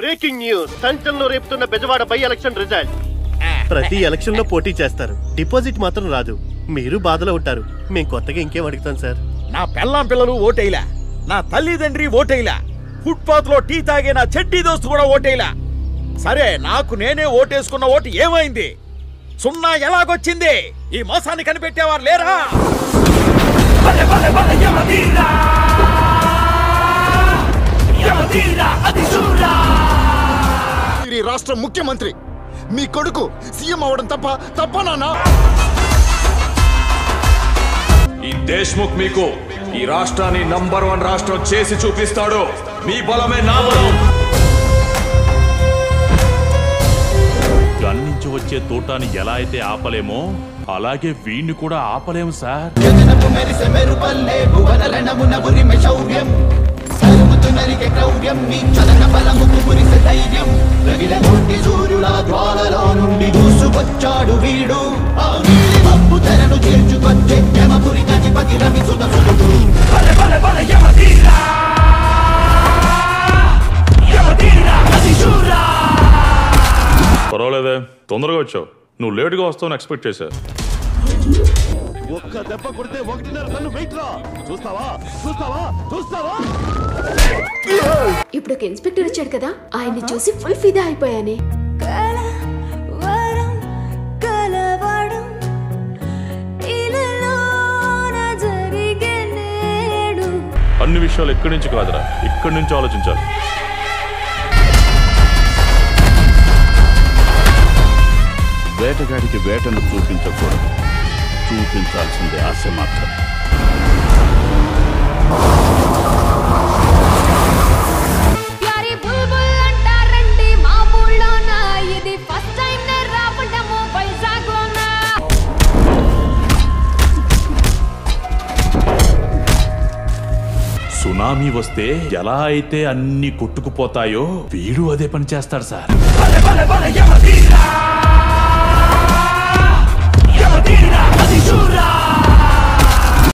breaking news సంచలనం రేపుతున్న Bezawada by election result ప్రతి ఎలక్షన్ లో పోటీ చేస్తారు డిపాజిట్ మాత్రం రాదు మీరు బాధలో ఉంటారు మేము కొత్తగా ఇంకేం అడుగుతాం సార్ నా పెళ్ళాం పిల్లలు ఓటేయలా నా తల్లిదండ్రి ఓటేయలా ఫుట్పాత్ లో టీ తాగే నా చెడ్డీ దోస్తు కూడా ఓటేయలా సరే నాకు నేనే ఓటేసుకున్న ఓటు ఏమైంది సున్నా ఎలాగొచ్చింది ఈ మోసాన్ని కనిపెట్టేవారు లేరా మీరు ఈ రాష్ట్ర ముఖ్యమంత్రి మీ కొడుకు సీఎం అవడం తప్ప తప్ప నాన్న ఈ దేశ్ముఖ్ మీకు ఈ రాష్ట్రాన్ని నంబర్ వన్ రాష్ట్రం చేసి చూపిస్తాడు మీ బలమే నా బలం గన్ నుంచి వచ్చే తోటాన్ని ఎలా అయితే ఆపలేమో అలాగే వీణ్ణి కూడా ఆపలేము సార్ జగనపు మెరిసె మెరుపల్లే భువన రణమున ఉరిమె శౌర్యం సరుముతు నరికె క్రౌర్యం నీ చలన బలముకు మురిసె ధైర్యం రగిల కోటి సూర్యుల జ్వాలలో నుండి దూసుకొచ్చాడు వీడు ఆ నీలి మబ్బు తెరను చేర్చుకొచ్చే యమపురి గజపతి రవి సుత సుతుడు పర్వాలేదే తొందరగా వచ్చావు నువ్వు లేటుగా వస్తావని ఎక్స్పెక్ట్ చేశా ఒక్క దెబ్బ కొడితే ఒకటిన్నర టన్ను వెయిట్ రా చూస్తావా చూస్తావా చూస్తావా ఇప్పుడు ఒక ఇన్స్పెక్టర్ వచ్చాడు కదా ఆయన్ని చూసి ఫుల్ ఫిదా అయిపోయానే కలవరం కలవడం ఇలలోన జరిగే నేడు అన్ని విషయాలు ఎక్కడి నుంచి కాదురా ఇక్కడి నుంచి ఆలోచించాలి వేటగాడికి వేటను చూపించకూడదు చూపించాల్సిందే ఆశ మాత్రం ప్యారి బుల్బుల్ అంటారండి మా ఊళ్ళోన ఇది ఫస్ట్ టైం నే రావడము వైజాగ్ లోనా సునామీ వస్తే ఎలా అయితే అన్ని కొట్టుకుపోతాయో వీడు అదే పని చేస్తాడు సార్ అది చూరా